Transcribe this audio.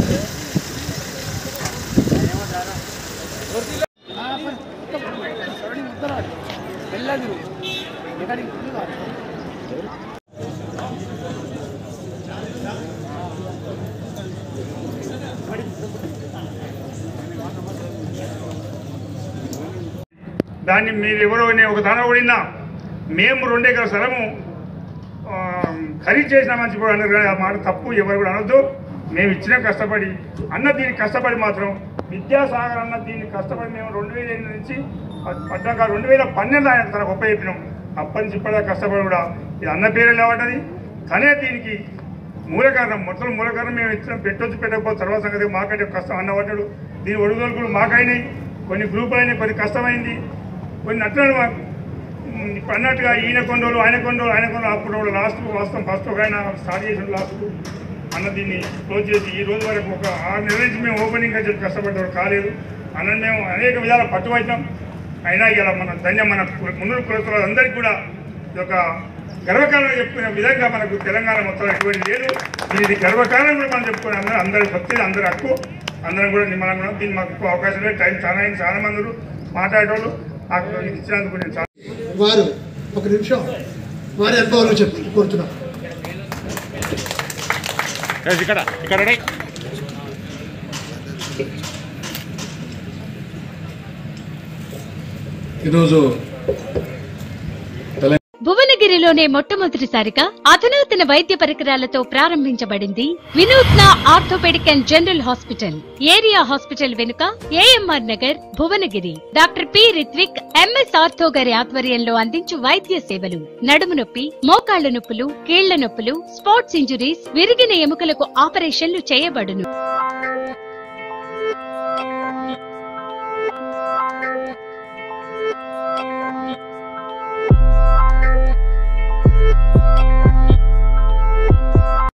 దాన్ని మీరు ఎవరో నేను ఒక దాన పడినా మేము రెండు ఎకరాల స్థలము ఆ, ఖరీదు చేసిన మంచి కూడా అన్నారు కానీ ఆ మాట తప్పు ఎవరు కూడా అనొద్దు మేము ఇచ్చిన కష్టపడి అన్న దీనికి కష్టపడి మాత్రం విద్యాసాగర్ అన్న దీన్ని కష్టపడి మేము రెండు వేల ఎనిమిది నుంచి ప- పడ్డాక రెండు వేల పన్నెండు ఆయన తన గొప్ప చెప్పినాం అప్పటి నుంచి ఇప్పటిదాకా కష్టపడి కూడా ఇది అన్న పేరే లేవటది తనే దీనికి మూల కారణం మొత్తం మూల కారణం మేము ఇచ్చిన పెట్టొచ్చు పెట్టకపోతే తర్వాత సంగతి మాకంటే కష్టం అన్న పడ్డాడు దీని ఒడిదొడుకులు మాకైనాయి కొన్ని గ్రూపులు అయినాయి కొన్ని కష్టమైంది కొన్ని అట్లా మాకు ఉమ్, ఇప్పుడు అన్నట్టుగా ఈయన కొన్ని రోజులు ఆయన కొన్ని రోజులు ఆయన కొన్ని రోజులు అప్పుడు రోజులు లాస్ట్ వాస్తవం ఫస్ట్ ఒక ఆయన స్టార్ట్ చేసిన లాస్ట్ అన్న దీన్ని క్లోజ్ చేసి ఈ రోజు వరకు ఒక ఆరు నెలల నుంచి మేము ఓపెనింగ్ అని చెప్పి కష్టపడ్డాడు కాలేదు అన్న మేము అనేక విధాల పట్టుబట్టాం అయినా ఇలా మన ధన్యం మన మున్నూరు కులస్తులు అందరికీ కూడా ఇది ఒక గర్వకారణం చెప్పుకునే విధంగా మనకు తెలంగాణ మొత్తం ఎటువంటి లేదు ఇది గర్వకారణం కూడా మనం చెప్పుకునే అందరూ అందరి భక్తి అందరి హక్కు అందరం కూడా నిమ్మలం కూడా దీన్ని మాకు ఎక్కువ అవకాశం లేదు టైం చాలా అయింది చాలా మంది ఉన్నారు. మాట్లాడేటోళ్ళు నాకు ఇది ఇచ్చినందుకు నేను చాలా వారు ఒక నిమిషం వారి అనుభవాలు చెప్పి కోరుతున్నాం ఇక్కడ ఇక్కడ రే. ఈరోజు భువనగిరిలోనే మొట్టమొదటిసారిగా అధునాతన వైద్య పరికరాలతో ప్రారంభించబడింది వినూత్న orthopaedic and general hospital area hospital వెనుక AMR Nagar Bhuvanagiri doctor P Ritwik MS ortho గారి ఆధ్వర్యంలో అందించు వైద్య సేవలు నడుము నొప్పి మోకాళ్ల నొప్పులు కీళ్ల నొప్పులు స్పోర్ట్స్ ఇంజురీస్ విరిగిన ఎముకలకు ఆపరేషన్లు చేయబడును